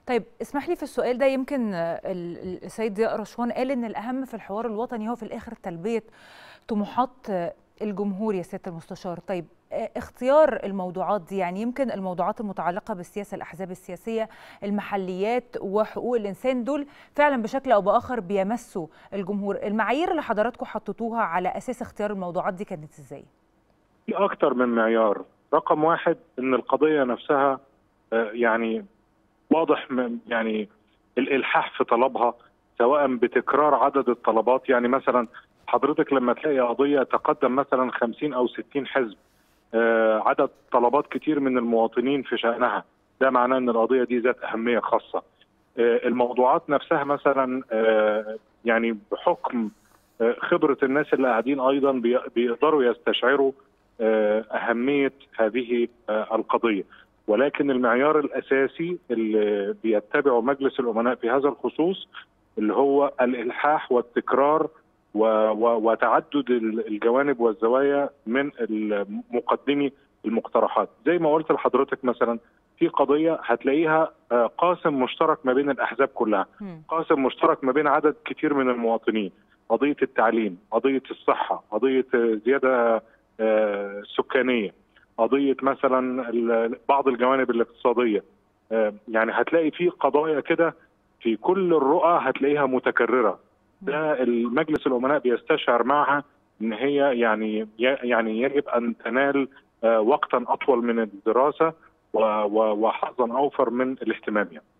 طيب اسمح لي في السؤال ده يمكن السيد ضياء رشوان قال ان الاهم في الحوار الوطني هو في الاخر تلبيه طموحات الجمهور يا سياده المستشار طيب اختيار الموضوعات دي يعني يمكن الموضوعات المتعلقه بالسياسه الاحزاب السياسيه المحليات وحقوق الانسان دول فعلا بشكل او باخر بيمسوا الجمهور المعايير اللي حضراتكم حطيتوها على اساس اختيار الموضوعات دي كانت ازاي في اكتر من معيار رقم واحد ان القضيه نفسها يعني واضح يعني الالحاح في طلبها سواء بتكرار عدد الطلبات يعني مثلا حضرتك لما تلاقي قضيه تقدم مثلا 50 او 60 حزب عدد طلبات كتير من المواطنين في شانها ده معناه ان القضيه دي ذات اهميه خاصه الموضوعات نفسها مثلا يعني بحكم خبره الناس اللي قاعدين ايضا بيقدروا يستشعروا اهميه هذه القضيه ولكن المعيار الاساسي اللي بيتبعه مجلس الامناء في هذا الخصوص اللي هو الالحاح والتكرار وتعدد الجوانب والزوايا من مقدمي المقترحات زي ما قلت لحضرتك مثلا في قضيه هتلاقيها قاسم مشترك ما بين الاحزاب كلها قاسم مشترك ما بين عدد كتير من المواطنين قضيه التعليم قضيه الصحه قضيه زياده سكانيه قضيه مثلا بعض الجوانب الاقتصاديه يعني هتلاقي في قضايا كده في كل الرؤى هتلاقيها متكرره ده المجلس الامناء بيستشعر معها ان هي يعني يعني يجب ان تنال وقتا اطول من الدراسه وحظا اوفر من الاهتمام يعني.